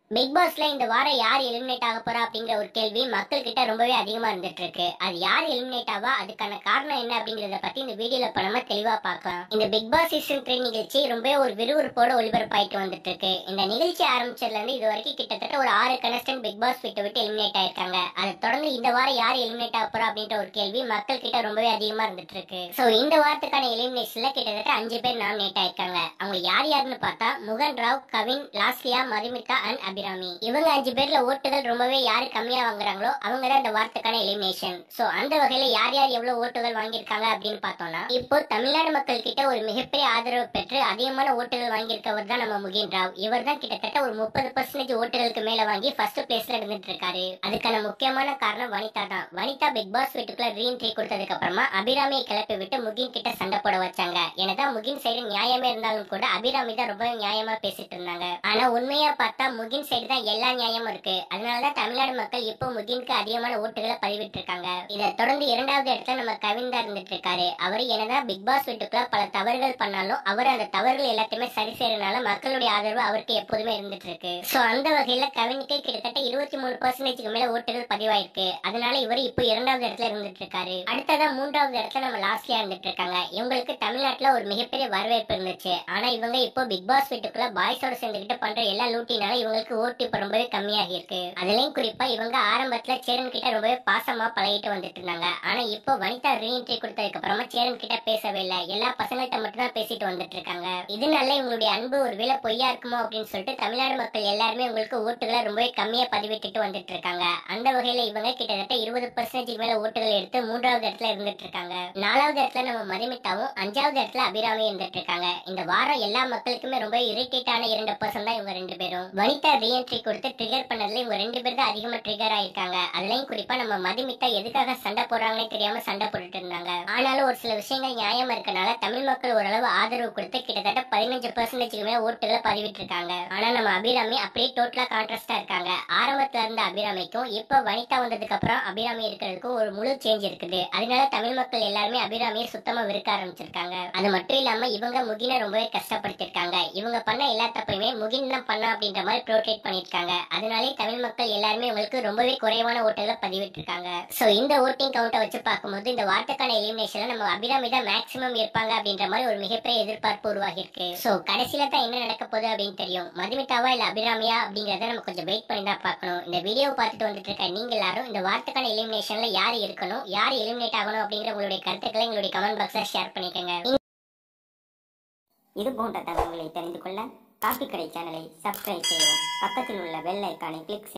big பாஸ்ல இந்த வாரம் யார் எலிமினேட் ஆக போறா அப்படிங்கிற ஒரு கேள்வி மக்கள் கிட்ட ரொம்பவே அதிகமா இருந்துட்டு இருக்கு அது யார் எலிமினேட் ஆவா அதுக்கான காரணம் என்ன அப்படிங்கறத பத்தி இந்த வீடியோல இப்ப நம்ம தெளிவா பார்க்கலாம் இந்த பிக் பாஸ் சீசன் த்ரீ நிகழ்ச்சி ரொம்பவே ஒரு விறுவிறுப்போட ஒளிபரப்பாயிட்டு வந்துட்டு இருக்கு இந்த நிகழ்ச்சி ஆரம்பிச்சதுல இருந்து இது வரைக்கும் கிட்டத்தட்ட ஒரு ஆறு கனஸ்டன்ட் பிக் பாஸ் விட்டு விட்டு எலிமினேட் ஆயிருக்காங்க அதை தொடர்ந்து இந்த வாரம் யார் எலிமினேட் ஆக போறா அப்படின்ற ஒரு கேள்வி மக்கள் கிட்ட ரொம்பவே அதிகமா இருந்துட்டு இருக்கு சோ இந்த வாரத்துக்கான எலிமினேஷன்ல கிட்டத்தட்ட அஞ்சு பேர் நாமினேட் ஆயிருக்காங்க அவங்க யார் யாருன்னு பார்த்தா முகன் ராவ் கவின் லாஸ்லியா மதுமிதா அண்ட் அபிராமி இவங்க அஞ்சு பேர்ல ஓட்டுகள் ரொம்பவே யாரு கம்மியா வாங்குறாங்களோ அவங்க தான் இந்த வாரத்துக்கான எலிமினேஷன் சோ அந்த வகையில யார் யார் எவ்வளவு ஓட்டுகள் வாங்கியிருக்காங்க அப்படின்னு பார்த்தோம்னா இப்போ தமிழ்நாடு மக்கள் கிட்ட ஒரு மிகப்பெரிய ஆதரவு பெற்று அதிகமான ஓட்டுகள் வாங்கியிருக்கவர் தான் நம்ம முகின் ராவ் இவர் தான் கிட்டத்தட்ட ஒரு முப்பது பர்சன்டேஜ் ஓட்டுகளுக்கு மேல வாங்கி ஃபர்ஸ்ட் பிளேஸ்ல இருந்துட்டு இருக்காரு அதுக்கான முக்கியமான காரணம் வனிதா தான் வனிதா பிக் பாஸ் வீட்டுக்குள்ள ரீஎன்ட்ரி கொடுத்ததுக்கு அப்புறமா அபிராமியை கிளப்பி விட்டு முகின் கிட்ட சண்டை போட வச்சாங்க என்னதான் முகின் சைடு நியாயமே இருந்தாலும் கூட அபிராமி தான் ரொம்ப நியாயமா பேசிட்டு இருந்தாங்க ஆனா உண்மையா பார்த்தா முகின் சைடு தான் எல்லா நியாயமும் இருக்கு அதனாலதான் தமிழ்நாடு மக்கள் இப்போ முகினுக்கு அதிகமான ஓட்டுகளை பதிவிட்டு இருக்காங்க இதை தொடர்ந்து இரண்டாவது இடத்துல நம்ம கவின் தான் இருந்துட்டு இருக்காரு அவர் என்னதான் பிக் பாஸ் வீட்டுக்குள்ள பல தவறுகள் பண்ணாலும் அவர் அந்த தவறுகள் எல்லாத்தையுமே சரி செய்யறதுனால மக்களுடைய ஆதரவு அவருக்கு எப்போதுமே இருந்துட்டு இருக்கு சோ அந்த வகையில கவினுக்கு கிட்டத்தட்ட இருபத்தி மூணு பர்சன்டேஜ்க்கு மேல ஓட்டுகள் பதிவாயிருக்கு அதனால இவர் இப்போ இரண்டாவது இடத்துல இருந்துட்டு இருக்காரு அடுத்ததா மூன்றாவது இடத்துல நம்ம லாஸ்ட்லியா இருந்துட்டு இருக்காங்க இவங்களுக்கு தமிழ்நாட்டுல ஒரு மிகப்பெரிய வரவேற்பு இருந்துச்சு ஆனா இவங்க இப்போ பிக் பாஸ் வீட்டுக்குள்ள பாய்ஸோட சேர்ந்துகிட்டு பண்ற எல்லா லூட்டினால இவங்களுக்கு ஓட்டு இப்ப ரொம்பவே கம்மியாகி இருக்கு அதுலயும் குறிப்பா இவங்க ஆரம்பத்துல சேரன் கிட்ட ரொம்பவே பாசமா பழகிட்டு வந்துட்டு இருந்தாங்க ஆனா இப்போ வனிதா ரீஎன்ட்ரி கொடுத்ததுக்கு அப்புறமா சேரன் கிட்ட பேசவே இல்லை எல்லா பசங்கள்கிட்ட மட்டும் தான் பேசிட்டு வந்துட்டு இருக்காங்க இதனால இவங்களுடைய அன்பு ஒருவேளை பொய்யா இருக்குமோ அப்படின்னு சொல்லிட்டு தமிழ்நாடு மக்கள் எல்லாருமே உங்களுக்கு ஓட்டுகளை ரொம்பவே கம்மியா பதிவிட்டுட்டு வந்துட்டு இருக்காங்க அந்த வகையில இவங்க கிட்டத்தட்ட இருபது பர்சன்டேஜ் மேல ஓட்டுகள் எடுத்து மூன்றாவது இடத்துல இருந்துட்டு இருக்காங்க நாலாவது இடத்துல நம்ம மதுமிதாவும் அஞ்சாவது இடத்துல அபிராமி இருந்துட்டு இருக்காங்க இந்த வாரம் எல்லா மக்களுக்குமே ரொம்ப இரிட்டேட்டான இரண்டு பர்சன் தான் இவங்க ரெண்டு பேரும் வனிதா ரீஎன்ட்ரி கொடுத்து ட்ரிகர் பண்ணதுல இவங்க ரெண்டு பேர் தான் அதிகமா ட்ரிகர் ஆயிருக்காங்க அதுலயும் குறிப்பா நம்ம மதுமிதா எதுக்காக சண்டை போடுறாங்கன்னே தெரியாம சண்டை போட்டுட்டு இருந்தாங்க ஆனாலும் ஒரு சில விஷயங்கள் நியாயமா இருக்கனால தமிழ் மக்கள் ஓரளவு ஆதரவு கொடுத்து கிட்டத்தட்ட பதினஞ்சு பர்சன்டேஜ்க்கு மேல ஓட்டுகளை பதிவிட்டு இருக்காங்க ஆனா நம்ம அபிராமி அப்படியே டோட்டலா கான்ட்ராஸ்டா இருக்காங்க ஆரம்பத்துல இருந்த அபிராமிக்கும் இப்ப வனிதா வந்ததுக்கு அப்புறம் அபிராமி இருக்கிறதுக்கும் ஒரு முழு சேஞ்ச் இருக்குது அதனால தமிழ் மக்கள் எல்லாருமே அபிராமியை சுத்தமா வெறுக்க ஆரம்பிச்சிருக்காங்க அது மட்டும் இல்லாம இவங்க முகினை ரொம்பவே கஷ்டப்படுத்திருக்காங்க இவங்க பண்ண எல்லா தப்பையுமே முகின் தான் பண்ணா அப்படின்ற மாதிரி ப்ரோட்ரேட் பண்ணிருக்காங்க அதனாலே தமிழ் மக்கள் எல்லாருமே உங்களுக்கு ரொம்பவே குறைவான ஓட்டுகளை பதிவிட்டு இருக்காங்க சோ இந்த ஓட்டிங் கவுண்டை வச்சு பார்க்கும்போது இந்த வார்த்தைக்கான எலிமினேஷன்ல நம்ம அபிராமி தான் மேக்ஸிமம் இருப்பாங்க அப்படின்ற மாதிரி ஒரு மிகப்பெரிய எதிர்பார்ப்பு உருவாகி இருக்கு சோ கடைசியில தான் என்ன நடக்க போகுது அப்படின்னு தெரியும் மதுமிதாவா இல்ல அபிராமியா அப்படிங்கறத நம்ம கொஞ்சம் வெயிட் பண்ணி தான் பார்க்கணும் இந்த வீடியோ பார்த்துட்டு வந்துட்டு இருக்க நீங்க எல்லாரும் இந்த வார்த்தைக்கான எலிமினேஷன்ல யார் இருக்கணும் யார் எலிமினேட் ஆகணும் அப்படிங்கிற உங்களுடைய கருத்துக்களை எங்களுடைய கமெண்ட் பாக்ஸ்ல ஷேர் பண்ணிக்கோங்க இது போன்ற தகவல்களை தெரிந்து கொள்ள காப்பி கடை சேனலை சப்ஸ்கிரைப் செய்யவும் பக்கத்தில் உள்ள பெல் ஐக்கானை கிளிக்